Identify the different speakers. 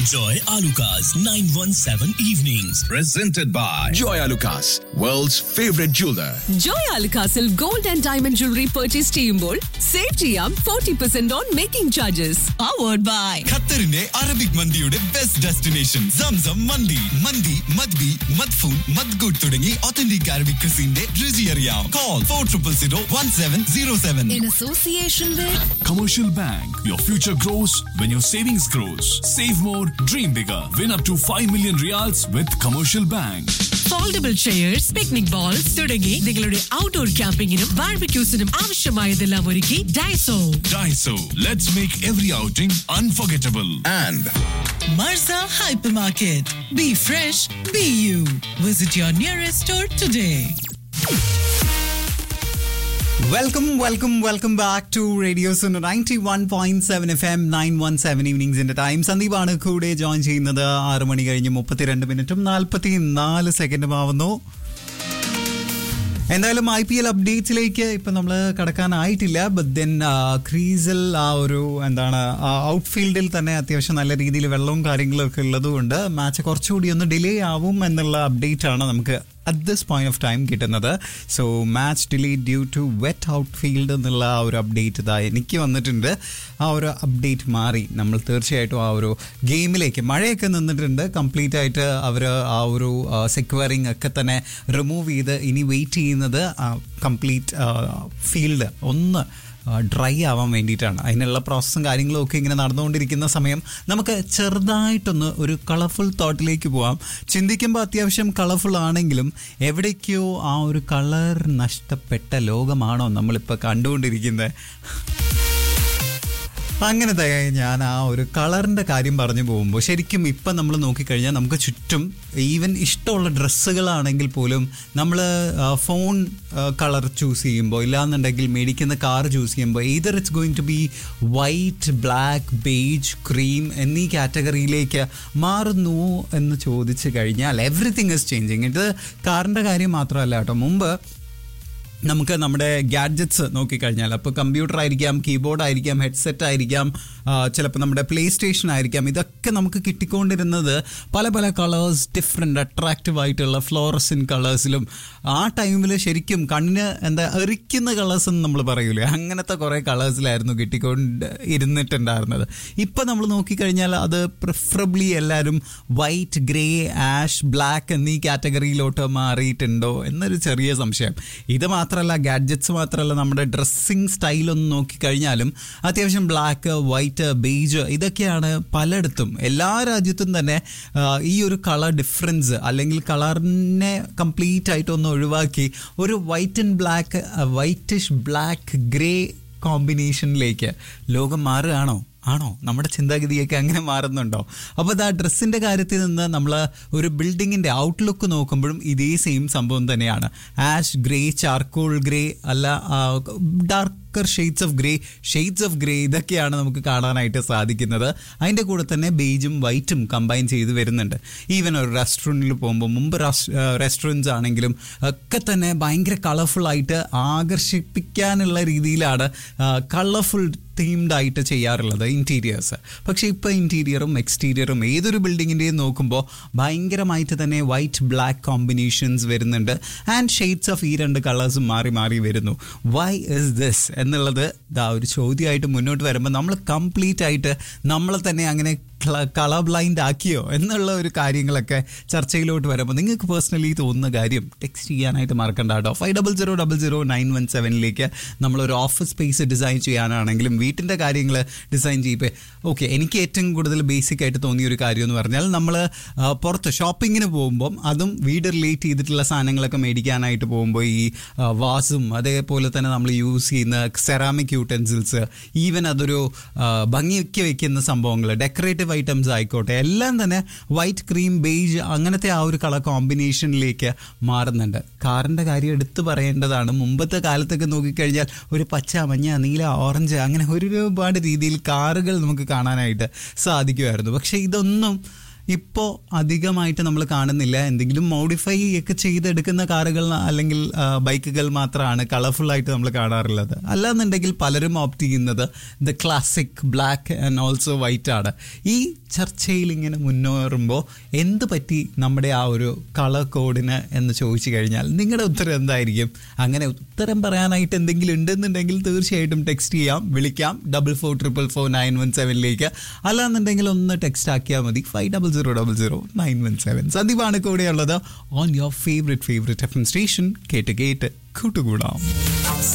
Speaker 1: Enjoy Alucard's 917 evenings.
Speaker 2: Presented by Joy Lucas, world's favorite jeweler.
Speaker 3: Joyalukkas gold and diamond jewellery purchase ചെയ്യുമ്പോൾ save ചെയ്യാം forty percent on making charges powered by
Speaker 4: ഖത്തറിന്റെ Arabic മന്തിയുടെ best destination Zamzam മന്തി മന്തി മദ്ബി മദ്ഫൂൺ മദ്ഗുഡ് തുടങ്ങി ഒത്തന്റിക് അറബിക് ക്രിസിന്റെ രുചി അറിയാം call four triple zero one seven zero seven
Speaker 3: in association
Speaker 5: Commercial Bank. Your future grows when your savings grows. Save more, dream bigger. Win up to 5 million reals with Commercial Bank.
Speaker 6: Foldable chairs picnic bowls തുടങ്ങി നിങ്ങളുടെ outdoor ക്യാമ്പിങ്ങിനും ബാർബിക്യൂസിനും ആവശ്യമായതെല്ലാം ഒരുക്കി Daiso
Speaker 5: Daiso. Let's make every outing unforgettable.
Speaker 2: And
Speaker 6: Marza hyper market be fresh be you visit your nearest store today
Speaker 7: welcome welcome welcome back to radio Suno ninety one point seven F M nine one seven ഈവനിങ്സിന്റെ time സന്ദീപാണ് കൂടെ join ചെയ്യുന്നത് ആറ് മണി കഴിഞ്ഞ് മുപ്പത്തിരണ്ട് മിനിറ്റും നാൽപ്പത്തി നാല് സെക്കൻഡും ആവുന്നു എന്തായാലും ഐ പി എൽ അപ്ഡേറ്റ്സിലേക്ക് ഇപ്പം നമ്മൾ കടക്കാനായിട്ടില്ല ബട്ട് ദെൻ ക്രീസിൽ ആ ഒരു എന്താണ് ഔട്ട്ഫീൽഡിൽ തന്നെ അത്യാവശ്യം നല്ല രീതിയിൽ വെള്ളവും കാര്യങ്ങളും ഒക്കെ ഉള്ളതുകൊണ്ട് മാച്ച് കുറച്ചുകൂടി ഒന്ന് ഡിലേ ആവും എന്നുള്ള അപ്ഡേറ്റ് ആണ് നമുക്ക് at this point of time കിട്ടുന്നത് so match delay due to wet out field എന്നുള്ള ആ ഒരു അപ്ഡേറ്റ് ഇതാ എനിക്ക് വന്നിട്ടുണ്ട് ആ ഒരു അപ്ഡേറ്റ് മാറി നമ്മൾ തീർച്ചയായിട്ടും ആ ഒരു ഗെയിമിലേക്ക് മഴയൊക്കെ നിന്നിട്ടുണ്ട് കംപ്ലീറ്റ് ആയിട്ട് അവർ ആ ഒരു സെക്വറിങ് ഒക്കെ തന്നെ റിമൂവ് ചെയ്ത് ഇനി വെയിറ്റ് ചെയ്യുന്നത് കംപ്ലീറ്റ് ഫീൽഡ് ഒന്ന് ഡ്രൈ ആവാൻ വേണ്ടിയിട്ടാണ് അതിനുള്ള പ്രോസസ്സും കാര്യങ്ങളും ഒക്കെ ഇങ്ങനെ നടന്നുകൊണ്ടിരിക്കുന്ന സമയം നമുക്ക് ചെറുതായിട്ടൊന്ന് ഒരു കളർഫുൾ തോട്ടിലേക്ക് പോവാം ചിന്തിക്കുമ്പോൾ അത്യാവശ്യം കളർഫുൾ ആണെങ്കിലും എവിടേക്കോ ആ ഒരു കളർ നഷ്ടപ്പെട്ട ലോകമാണോ നമ്മളിപ്പോൾ കണ്ടുകൊണ്ടിരിക്കുന്നത് അങ്ങനത്തെ ഞാൻ ആ ഒരു കളറിൻ്റെ കാര്യം പറഞ്ഞു പോകുമ്പോൾ ശരിക്കും ഇപ്പം നമ്മൾ നോക്കിക്കഴിഞ്ഞാൽ നമുക്ക് ചുറ്റും ഈവൻ ഇഷ്ടമുള്ള ഡ്രസ്സുകളാണെങ്കിൽ പോലും നമ്മൾ ഫോൺ കളർ ചൂസ് ചെയ്യുമ്പോൾ ഇല്ലാന്നുണ്ടെങ്കിൽ മേടിക്കുന്ന കാർ ചൂസ് ചെയ്യുമ്പോൾ either it's going to be white black beige cream എന്നീ കാറ്റഗറിയിലേക്ക് മാറുന്നു എന്ന് ചോദിച്ചു കഴിഞ്ഞാൽ എവറിത്തിങ് ഇസ് ചേഞ്ചിങ് ഇത് കാറിൻ്റെ കാര്യം മാത്രമല്ല കേട്ടോ മുമ്പ് നമുക്ക് നമ്മുടെ ഗാഡ്ജറ്റ്സ് നോക്കിക്കഴിഞ്ഞാൽ അപ്പോൾ കമ്പ്യൂട്ടർ ആയിരിക്കാം കീബോർഡ് ആയിരിക്കാം ഹെഡ്സെറ്റ് ആയിരിക്കാം ചിലപ്പോൾ നമ്മുടെ പ്ലേ സ്റ്റേഷൻ ആയിരിക്കാം ഇതൊക്കെ നമുക്ക് കിട്ടിക്കൊണ്ടിരുന്നത് പല പല കളേഴ്സ് ഡിഫറെൻ്റ് അട്രാക്റ്റീവ് ആയിട്ടുള്ള ഫ്ലോറസിൻ കളേഴ്സിലും ആ ടൈമിൽ ശരിക്കും കണ്ണിന് എന്താ എറിക്കുന്ന കളേഴ്സ് എന്ന് നമ്മൾ പറയൂലേ അങ്ങനത്തെ കുറേ കളേഴ്സിലായിരുന്നു കിട്ടിക്കൊണ്ട് ഇരുന്നിട്ടുണ്ടായിരുന്നത് ഇപ്പം നമ്മൾ നോക്കിക്കഴിഞ്ഞാൽ അത് പ്രിഫറബ്ലി എല്ലാവരും വൈറ്റ് ഗ്രേ ആഷ് ബ്ലാക്ക് എന്നീ കാറ്റഗറിയിലോട്ട് മാറിയിട്ടുണ്ടോ എന്നൊരു ചെറിയ സംശയം ഇത് മാത്രമല്ല ഗാഡ്ജറ്റ്സ് മാത്രമല്ല നമ്മുടെ ഡ്രസ്സിങ് സ്റ്റൈലൊന്നും നോക്കിക്കഴിഞ്ഞാലും അത്യാവശ്യം ബ്ലാക്ക് വൈറ്റ് ബേജ് ഇതൊക്കെയാണ് പലയിടത്തും എല്ലാ രാജ്യത്തും തന്നെ ആ, ഈ ഒരു കളർ ഡിഫറൻസ് അല്ലെങ്കിൽ കളറിനെ കംപ്ലീറ്റ് ആയിട്ടൊന്ന് ഒഴിവാക്കി ഒരു white and black whitish black grey കോമ്പിനേഷനിലേക്ക് ലോകം മാറുകയാണോ ആണോ നമ്മുടെ ചിന്താഗതിയൊക്കെ അങ്ങനെ മാറുന്നുണ്ടോ അപ്പോൾ അത് ആ ഡ്രസ്സിൻ്റെ കാര്യത്തിൽ നിന്ന് നമ്മൾ ഒരു ബിൽഡിങ്ങിൻ്റെ ഔട്ട്ലുക്ക് നോക്കുമ്പോഴും ഇതേ സെയിം സംഭവം തന്നെയാണ് ആഷ് ഗ്രേ ചാർക്കോൾ ഗ്രേ അല്ല darker shades of grey shades of grey ഇതൊക്കെയാണ് നമുക്ക് കാണാനായിട്ട് സാധിക്കുന്നത് അതിൻ്റെ കൂടെ തന്നെ ബേജും വൈറ്റും കമ്പൈൻ ചെയ്ത് വരുന്നുണ്ട് ഈവൻ ഒരു റെസ്റ്റോറൻറ്റിൽ പോകുമ്പോൾ മുമ്പ് റെസ്റ്റോറൻറ്റ്സ് ആണെങ്കിലും ഒക്കെ തന്നെ ഭയങ്കര കളർഫുൾ ആയിട്ട് ആകർഷിപ്പിക്കാനുള്ള രീതിയിലാണ് കളർഫുൾ തീംഡ് ആയിട്ട് ചെയ്യാറുള്ളത് ഇൻറ്റീരിയേഴ്സ് പക്ഷേ ഇപ്പോൾ ഇൻറ്റീരിയറും എക്സ്റ്റീരിയറും ഏതൊരു ബിൽഡിങ്ങിൻ്റെയും നോക്കുമ്പോൾ ഭയങ്കരമായിട്ട് തന്നെ വൈറ്റ് ബ്ലാക്ക് കോമ്പിനേഷൻസ് വരുന്നുണ്ട് ആൻഡ് ഷെയ്ഡ്സ് ഓഫ് ഈ രണ്ട് കളേഴ്സും മാറി മാറി വരുന്നു വൈ ഇസ് ദിസ് എന്നുള്ളത് ഇതാ ഒരു ചോദ്യമായിട്ട് മുന്നോട്ട് വരുമ്പോൾ നമ്മൾ കംപ്ലീറ്റ് ആയിട്ട് നമ്മളെ തന്നെ അങ്ങനെ കളർ ബ്ലൈൻഡ് ആക്കിയോ എന്നുള്ള ഒരു കാര്യങ്ങളൊക്കെ ചർച്ചയിലോട്ട് വരുമ്പോൾ നിങ്ങൾക്ക് പേഴ്സണലി തോന്നുന്ന കാര്യം ടെക്സ്റ്റ് ചെയ്യാനായിട്ട് മറക്കണ്ട കേട്ടോ five double zero double zero nine one സെവനിലേക്ക് നമ്മളൊരു ഓഫീസ് സ്പേസ് ഡിസൈൻ ചെയ്യാനാണെങ്കിലും വീട്ടിൻ്റെ കാര്യങ്ങൾ ഡിസൈൻ ചെയ്യുമ്പോൾ ഓക്കെ എനിക്ക് ഏറ്റവും കൂടുതൽ ബേസിക് ആയിട്ട് തോന്നിയ ഒരു കാര്യം എന്ന് പറഞ്ഞാൽ നമ്മൾ പുറത്ത് ഷോപ്പിങ്ങിന് പോകുമ്പം അതും വീട് റിലേറ്റ് ചെയ്തിട്ടുള്ള സാധനങ്ങളൊക്കെ മേടിക്കാനായിട്ട് പോകുമ്പോൾ ഈ ആ, വാസും അതേപോലെ തന്നെ നമ്മൾ യൂസ് ചെയ്യുന്ന സെറാമിക് യൂട്ടൻസിൽസ് ഈവൻ അതൊരു ആ, ഭംഗിക്ക് വെക്കുന്ന സംഭവങ്ങൾ ഡെക്കറേറ്റീവ് ഐറ്റംസ് ആയിക്കോട്ടെ എല്ലാം തന്നെ വൈറ്റ് ക്രീം ബേജ് അങ്ങനത്തെ ആ ഒരു കളർ കോമ്പിനേഷനിലേക്ക് മാറുന്നുണ്ട് കാറിൻ്റെ കാര്യം എടുത്തു പറയേണ്ടതാണ് മുമ്പത്തെ കാലത്തൊക്കെ നോക്കിക്കഴിഞ്ഞാൽ ഒരു പച്ച മഞ്ഞ നീല ഓറഞ്ച് അങ്ങനെ ഒരുപാട് രീതിയിൽ കാറുകൾ നമുക്ക് കാണാനായിട്ട് സാധിക്കുമായിരുന്നു പക്ഷേ ഇതൊന്നും ഇപ്പോൾ അധികമായിട്ട് നമ്മൾ കാണുന്നില്ല എന്തെങ്കിലും മോഡിഫൈ ഒക്കെ ചെയ്തെടുക്കുന്ന കാറുകൾ അല്ലെങ്കിൽ ആ, ബൈക്കുകൾ മാത്രമാണ് കളർഫുൾ ആയിട്ട് നമ്മൾ കാണാറുള്ളത് അല്ലാന്നുണ്ടെങ്കിൽ പലരും ഓപ്റ്റ് ചെയ്യുന്നത് the classic black and also white ആണ് ഈ ചർച്ചയിൽ ഇങ്ങനെ മുന്നേറുമ്പോൾ എന്ത് പറ്റി നമ്മുടെ ആ ഒരു കളർ കോഡിന് എന്ന് ചോദിച്ചു കഴിഞ്ഞാൽ നിങ്ങളുടെ ഉത്തരം എന്തായിരിക്കും അങ്ങനെ ഉത്തരം പറയാനായിട്ട് എന്തെങ്കിലും ഉണ്ടെന്നുണ്ടെങ്കിൽ തീർച്ചയായിട്ടും ടെക്സ്റ്റ് ചെയ്യാം വിളിക്കാം double four triple four nine one സെവനിലേക്ക് അല്ലാന്നുണ്ടെങ്കിൽ ഒന്ന് ടെക്സ്റ്റ് ആക്കിയാൽ മതി five double zero double zero nine one seven സന്ദീപാണ് കൂടെയുള്ളത് on your favourite favourite F M station കേട്ട് കേട്ട് കൂട്ടുകൂടാം